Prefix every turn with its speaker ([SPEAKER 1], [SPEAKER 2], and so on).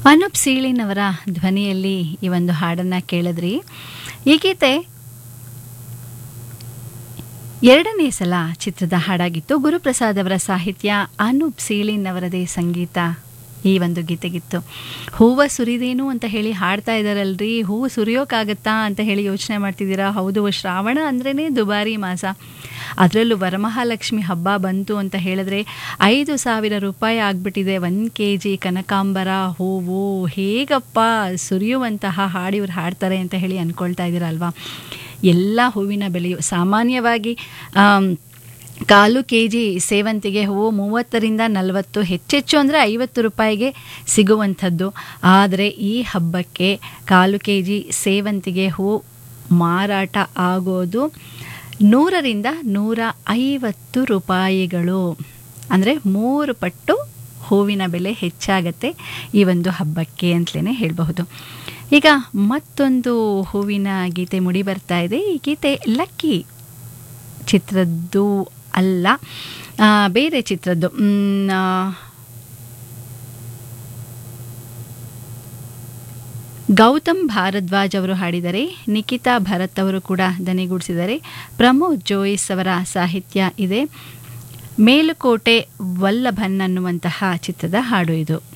[SPEAKER 1] ಅನೂಪ್ ಸೀಳಿನ್ ಅವರ ಧ್ವನಿಯಲ್ಲಿ ಈ ಒಂದು ಹಾಡನ್ನು ಕೇಳಿದ್ರಿ ಈ ಗೀತೆ ಎರಡನೇ ಸಲ ಚಿತ್ರದ ಹಾಡಾಗಿತ್ತು ಗುರುಪ್ರಸಾದ್ ಅವರ ಸಾಹಿತ್ಯ ಅನೂಪ್ ಸೀಳಿನ್ ಅವರದೇ ಸಂಗೀತ ಈ ಒಂದು ಗೀತೆಗಿತ್ತು ಹೂವು ಸುರಿದೇನು ಅಂತ ಹೇಳಿ ಹಾಡ್ತಾ ಇದ್ದಾರಲ್ರಿ ಹೂವು ಸುರಿಯೋಕ್ಕಾಗತ್ತಾ ಅಂತ ಹೇಳಿ ಯೋಚನೆ ಮಾಡ್ತಿದ್ದೀರಾ ಹೌದು ಶ್ರಾವಣ ಅಂದ್ರೇ ದುಬಾರಿ ಮಾಸ ಅದರಲ್ಲೂ ವರಮಹಾಲಕ್ಷ್ಮಿ ಹಬ್ಬ ಬಂತು ಅಂತ ಹೇಳಿದ್ರೆ ಐದು ಸಾವಿರ ರೂಪಾಯಿ ಆಗಿಬಿಟ್ಟಿದೆ ಒಂದು ಕೆ ಜಿ ಕನಕಾಂಬರ ಹೂವು ಹೇಗಪ್ಪ ಸುರಿಯುವಂತಹ ಹಾಡು ಇವ್ರು ಹಾಡ್ತಾರೆ ಅಂತ ಹೇಳಿ ಅಂದ್ಕೊಳ್ತಾ ಇದ್ದೀರಲ್ವಾ ಎಲ್ಲ ಹೂವಿನ ಬೆಲೆಯು ಸಾಮಾನ್ಯವಾಗಿ ಆಮ್, ಕಾಲು ಕೆ ಜಿ ಸೇವಂತಿಗೆ ಹೂವು ಮೂವತ್ತರಿಂದ ನಲವತ್ತು ಹೆಚ್ಚೆಚ್ಚು ಅಂದರೆ ಐವತ್ತು ರೂಪಾಯಿಗೆ ಸಿಗುವಂಥದ್ದು ಆದರೆ ಈ ಹಬ್ಬಕ್ಕೆ ಕಾಲು ಕೆ ಜಿ ಸೇವಂತಿಗೆ ಹೂವು ಮಾರಾಟ ಆಗೋದು ನೂರರಿಂದ ನೂರ ಐವತ್ತು ರೂಪಾಯಿಗಳು ಅಂದರೆ ಮೂರು ಪಟ್ಟು ಹೂವಿನ ಬೆಲೆ ಹೆಚ್ಚಾಗತ್ತೆ ಈ ಒಂದು ಹಬ್ಬಕ್ಕೆ ಅಂತಲೇ ಹೇಳಬಹುದು ಈಗ ಮತ್ತೊಂದು ಹೂವಿನ ಗೀತೆ ಮುಡಿ ಬರ್ತಾ ಇದೆ ಈ ಗೀತೆ ಲಕ್ಕಿ ಚಿತ್ರದ್ದು ಅಲ್ಲ ಆ, ಬೇರೆ ಚಿತ್ರದ್ದು ಮ್, ಆ, ಗೌತಮ್ ಭಾರದ್ವಾಜ್ ಅವರು ಹಾಡಿದರೆ ನಿಖಿತಾ ಭರತ್ ಅವರು ಕೂಡ ದನಿಗೂಡಿಸಿದ್ದಾರೆ ಪ್ರಮೋದ್ ಜೋಯಿಸ್ ಅವರ ಸಾಹಿತ್ಯ ಇದೆ ಮೇಲುಕೋಟೆ ವಲ್ಲಭನ್ ಅನ್ನುವಂತಹ ಚಿತ್ರದ ಹಾಡು ಇದು